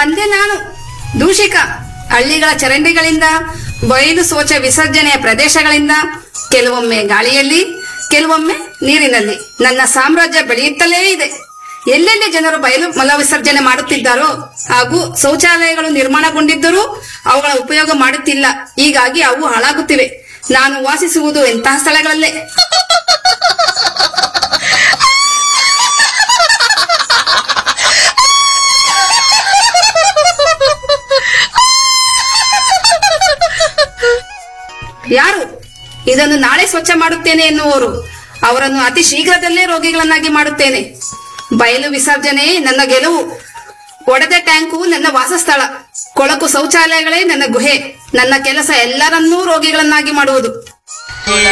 ಬಂದೆ ನಾನು ದೂಷಿಕ ಹಳ್ಳಿಗಳ ಚರಂಡಿಗಳಿಂದ ಬಯಲು ಶೌಚ ವಿಸರ್ಜನೆಯ ಪ್ರದೇಶಗಳಿಂದ ಕೆಲವೊಮ್ಮೆ ಗಾಳಿಯಲ್ಲಿ ಕೆಲವೊಮ್ಮೆ ನೀರಿನಲ್ಲಿ ನನ್ನ ಸಾಮ್ರಾಜ್ಯ ಬೆಳೆಯುತ್ತಲೇ ಇದೆ ಎಲ್ಲೆಲ್ಲಿ ಜನರು ಬಯಲು ಮಲ ವಿಸರ್ಜನೆ ಮಾಡುತ್ತಿದ್ದಾರೋ ಹಾಗೂ ಶೌಚಾಲಯಗಳು ನಿರ್ಮಾಣಗೊಂಡಿದ್ದರೂ ಅವುಗಳ ಉಪಯೋಗ ಮಾಡುತ್ತಿಲ್ಲ ಹೀಗಾಗಿ ಅವು ಹಾಳಾಗುತ್ತಿವೆ ನಾನು ವಾಸಿಸುವುದು ಎಂತಹ ಸ್ಥಳಗಳಲ್ಲೇ ಯಾರು ಇದನ್ನು ನಾಳೆ ಸ್ವಚ್ಛ ಮಾಡುತ್ತೇನೆ ಎನ್ನುವರು ಅವರನ್ನು ಅತಿ ಶೀಘ್ರದಲ್ಲೇ ರೋಗಿಗಳನ್ನಾಗಿ ಮಾಡುತ್ತೇನೆ ಬಯಲು ವಿಸರ್ಜನೆ ನನ್ನ ಗೆಲುವು ಒಡೆದ ಟ್ಯಾಂಕು ನನ್ನ ವಾಸಸ್ಥಳ ಕೊಳಕು ಶೌಚಾಲಯಗಳೇ ನನ್ನ ಗುಹೆ ನನ್ನ ಕೆಲಸ ಎಲ್ಲರನ್ನೂ ರೋಗಿಗಳನ್ನಾಗಿ ಮಾಡುವುದು